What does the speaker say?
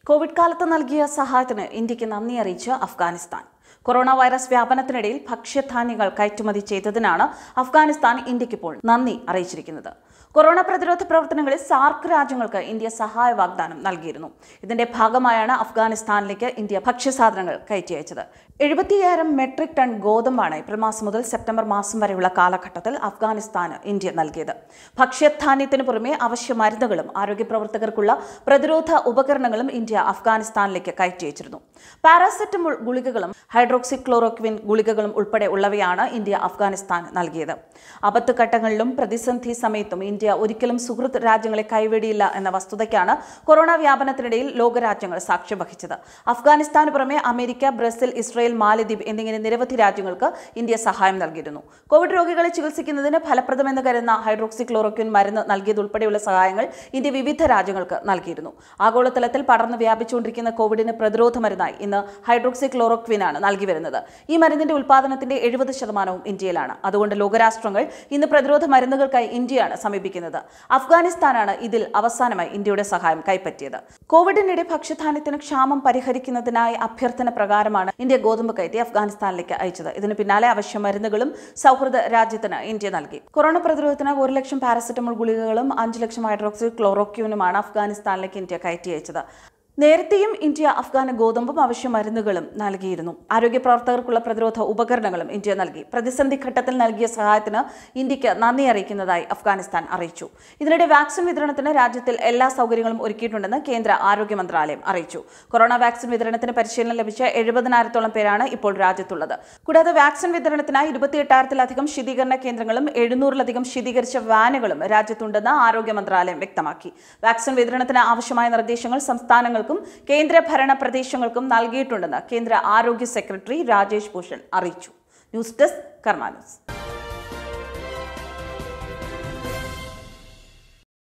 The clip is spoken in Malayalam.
കോവിഡ് കാലത്ത് നൽകിയ സഹായത്തിന് ഇന്ത്യക്ക് നന്ദി അറിയിച്ച് അഫ്ഗാനിസ്ഥാൻ കൊറോണ വൈറസ് വ്യാപനത്തിനിടയിൽ ഭക്ഷ്യധാന്യങ്ങൾ കയറ്റുമതി ചെയ്തതിനാണ് അഫ്ഗാനിസ്ഥാൻ ഇന്ത്യക്കിപ്പോൾ നന്ദി അറിയിച്ചിരിക്കുന്നത് കൊറോണ പ്രതിരോധ പ്രവർത്തനങ്ങളിൽ സാർക്ക് രാജ്യങ്ങൾക്ക് ഇന്ത്യ സഹായ വാഗ്ദാനം നൽകിയിരുന്നു ഇതിന്റെ ഭാഗമായാണ് അഫ്ഗാനിസ്ഥാനിലേക്ക് ഇന്ത്യ ഭക്ഷ്യസാധനങ്ങൾ കയറ്റി അയച്ചത് എഴുപത്തിയ്യായിരം മെട്രിക് ടൺ ഗോതമ്പാണ് ഏപ്രിൽ മാസം മുതൽ സെപ്റ്റംബർ മാസം വരെയുള്ള കാലഘട്ടത്തിൽ അഫ്ഗാനിസ്ഥാന് ഇന്ത്യ നൽകിയത് ഭക്ഷ്യധാന്യത്തിന് പുറമെ അവശ്യ മരുന്നുകളും ആരോഗ്യ പ്രവർത്തകർക്കുള്ള പ്രതിരോധ ഉപകരണങ്ങളും ഇന്ത്യ അഫ്ഗാനിസ്ഥാനിലേക്ക് കയറ്റി അയച്ചിരുന്നു പാരാസെറ്റമോൾ ഗുളികകളും ഹൈഡ്രോക്സി ക്ലോറോക്വിൻ ഗുളികകളും ഉൾപ്പെടെ ഉള്ളവയാണ് ഇന്ത്യ അഫ്ഗാനിസ്ഥാൻ നൽകിയത് ആപത്ത് ഘട്ടങ്ങളിലും പ്രതിസന്ധി സമയത്തും ഇന്ത്യ ഒരിക്കലും സുഹൃത്ത് രാജ്യങ്ങളെ കൈവെടിയില്ല എന്ന വസ്തുതയ്ക്കാണ് കൊറോണ വ്യാപനത്തിനിടയിൽ ലോകരാജ്യങ്ങൾ സാക്ഷ്യം വഹിച്ചത് അഫ്ഗാനിസ്ഥാന് പുറമെ അമേരിക്ക ബ്രസീൽ ഇസ്രയേൽ മാലദ്വീപ് എന്നിങ്ങനെ നിരവധി രാജ്യങ്ങൾക്ക് ഇന്ത്യ സഹായം നൽകിയിരുന്നു കോവിഡ് രോഗികളെ ചികിത്സിക്കുന്നതിന് ഫലപ്രദമെന്ന് കരുതുന്ന ഹൈഡ്രോക്സി ക്ലോറോക്വിൻ മരുന്ന് നൽകിയതുൾപ്പെടെയുള്ള സഹായങ്ങൾ ഇന്ത്യ വിവിധ രാജ്യങ്ങൾക്ക് നൽകിയിരുന്നു ആഗോളതലത്തിൽ പടർന്നു വ്യാപിച്ചുകൊണ്ടിരിക്കുന്ന കോവിഡിന് പ്രതിരോധ മരുന്നായി ഇന്ന് ഹൈഡ്രോക്സി ക്ലോറോക്വിനാണ് നൽകി വരുന്നത് ഈ മരുന്നിന്റെ ഉൽപ്പാദനത്തിന്റെ എഴുപത് ശതമാനവും ഇന്ത്യയിലാണ് അതുകൊണ്ട് ലോകരാഷ്ട്രങ്ങൾ ഇന്ന് പ്രതിരോധ മരുന്നുകൾക്കായി ഇന്ത്യയാണ് സമീപിക്കുന്നത് അഫ്ഗാനിസ്ഥാനാണ് ഇതിൽ അവസാനമായി ഇന്ത്യയുടെ സഹായം കൈപ്പറ്റിയത് കോവിഡിനിടെ ഭക്ഷ്യധാന്യത്തിന് ക്ഷാമം പരിഹരിക്കുന്നതിനായി അഭ്യർത്ഥന പ്രകാരമാണ് ഇന്ത്യ ഗോതമ്പ് കയറ്റി അഫ്ഗാനിസ്ഥാനിലേക്ക് അയച്ചത് ഇതിന് പിന്നാലെ അവശ്യ മരുന്നുകളും സൗഹൃദ രാജ്യത്തിന് ഇന്ത്യ നൽകി കൊറോണ പ്രതിരോധത്തിന് ഒരു ലക്ഷം പാരസെറ്റമോൾ ഗുളികകളും അഞ്ച് ലക്ഷം ഹൈഡ്രോക്സി ക്ലോറോക്യൂനുമാണ് അഫ്ഗാനിസ്ഥാനിലേക്ക് ഇന്ത്യ കയറ്റി അയച്ചത് നേരത്തെയും ഇന്ത്യ അഫ്ഗാന് ഗോതമ്പും അവശ്യ മരുന്നുകളും നൽകിയിരുന്നു ആരോഗ്യ പ്രവർത്തകർക്കുള്ള പ്രതിരോധ ഉപകരണങ്ങളും ഇന്ത്യ നൽകി പ്രതിസന്ധി ഘട്ടത്തിൽ നൽകിയ സഹായത്തിന് ഇന്ത്യക്ക് നന്ദി അറിയിക്കുന്നതായി അഫ്ഗാനിസ്ഥാൻ അറിയിച്ചു ഇതിനിടെ വാക്സിൻ വിതരണത്തിന് രാജ്യത്തിൽ എല്ലാ സൗകര്യങ്ങളും ഒരുക്കിയിട്ടുണ്ടെന്ന് കേന്ദ്ര ആരോഗ്യ മന്ത്രാലയം അറിയിച്ചു കൊറോണ വാക്സിൻ വിതരണത്തിന് പരിശീലനം ലഭിച്ച എഴുപതിനായിരത്തോളം പേരാണ് ഇപ്പോൾ രാജ്യത്തുള്ളത് കൂടാതെ വാക്സിൻ വിതരണത്തിനായി ഇരുപത്തിയെട്ടായിരത്തിലധികം ശീതീകരണ കേന്ദ്രങ്ങളും എഴുന്നൂറിലധികം ശീതീകരിച്ച വാനുകളും രാജ്യത്തുണ്ടെന്ന് ആരോഗ്യ മന്ത്രാലയം വ്യക്തമാക്കി വാക്സിൻ വിതരണത്തിന് ആവശ്യമായ നിർദ്ദേശങ്ങൾ സംസ്ഥാനങ്ങൾക്കും കേന്ദ്രഭരണ പ്രദേശങ്ങൾക്കും നൽകിയിട്ടുണ്ടെന്ന് കേന്ദ്ര ആരോഗ്യ സെക്രട്ടറി രാജേഷ് ഭൂഷൺ അറിയിച്ചു ന്യൂസ് ഡെസ്ക് കർമാ ന്യൂസ്